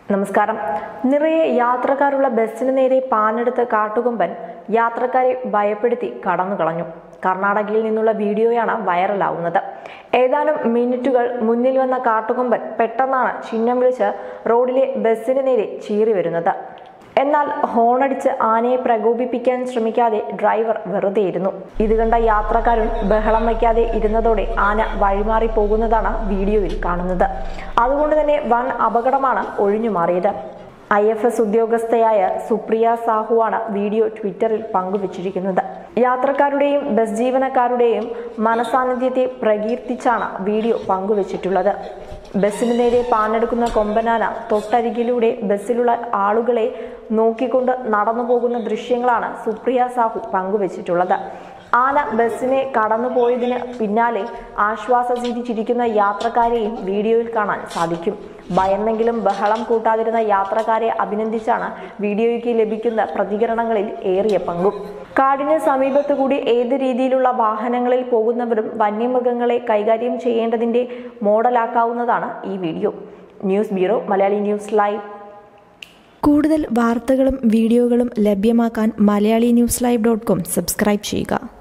നമസ്കാരം നിറയെ യാത്രക്കാരുള്ള ബസ്സിന് നേരെ പാഞ്ഞെടുത്ത കാട്ടുകൊമ്പൻ യാത്രക്കാരെ ഭയപ്പെടുത്തി കടന്നു കളഞ്ഞു കർണാടകയിൽ നിന്നുള്ള വീഡിയോയാണ് വൈറലാവുന്നത് ഏതാനും മിനിറ്റുകൾ മുന്നിൽ വന്ന കാട്ടുകൊമ്പൻ പെട്ടെന്നാണ് ചിഹ്നം വിളിച്ച് റോഡിലെ ബസ്സിന് നേരെ ചീറി വരുന്നത് എന്നാൽ ഹോണടിച്ച് ആനയെ പ്രകോപിപ്പിക്കാൻ ശ്രമിക്കാതെ ഡ്രൈവർ വെറുതെയിരുന്നു ഇത് കണ്ട യാത്രക്കാരൻ ബഹളം വയ്ക്കാതെ ഇരുന്നതോടെ ആന വഴിമാറി പോകുന്നതാണ് വീഡിയോയിൽ കാണുന്നത് അതുകൊണ്ട് തന്നെ വൻ അപകടമാണ് ഒഴിഞ്ഞു മാറിയത് ഐ എഫ് എസ് ഉദ്യോഗസ്ഥയായ സുപ്രിയ സാഹുവാണ് വീഡിയോ ട്വിറ്ററിൽ പങ്കുവച്ചിരിക്കുന്നത് യാത്രക്കാരുടെയും ബസ് ജീവനക്കാരുടെയും മനസാന്നിധ്യത്തെ പ്രകീർത്തിച്ചാണ് വീഡിയോ പങ്കുവച്ചിട്ടുള്ളത് ബസ്സിന് നേരെ പാഞ്ഞെടുക്കുന്ന കൊമ്പനാന തൊട്ടരികിലൂടെ ബസ്സിലുള്ള ആളുകളെ നോക്കിക്കൊണ്ട് നടന്നു പോകുന്ന ദൃശ്യങ്ങളാണ് സുപ്രിയ സാഹു പങ്കുവച്ചിട്ടുള്ളത് ആന ബസ്സിനെ കടന്നുപോയതിന് പിന്നാലെ ആശ്വാസചിരി ചിരിക്കുന്ന യാത്രക്കാരെയും വീഡിയോയിൽ കാണാൻ സാധിക്കും ഭയന്നെങ്കിലും ബഹളം കൂട്ടാതിരുന്ന യാത്രക്കാരെ അഭിനന്ദിച്ചാണ് വീഡിയോയ്ക്ക് ലഭിക്കുന്ന പ്രതികരണങ്ങളിൽ ഏറിയ പങ്കും കാടിന് സമീപത്തു കൂടി ഏത് രീതിയിലുള്ള വാഹനങ്ങളിൽ പോകുന്നവരും വന്യമൃഗങ്ങളെ കൈകാര്യം ചെയ്യേണ്ടതിന്റെ മോഡലാക്കാവുന്നതാണ് ഈ video news bureau Malayali News Live കൂടുതൽ വാർത്തകളും വീഡിയോകളും ലഭ്യമാക്കാൻ Malayali News Live dot com subscribe ചെയ്യുക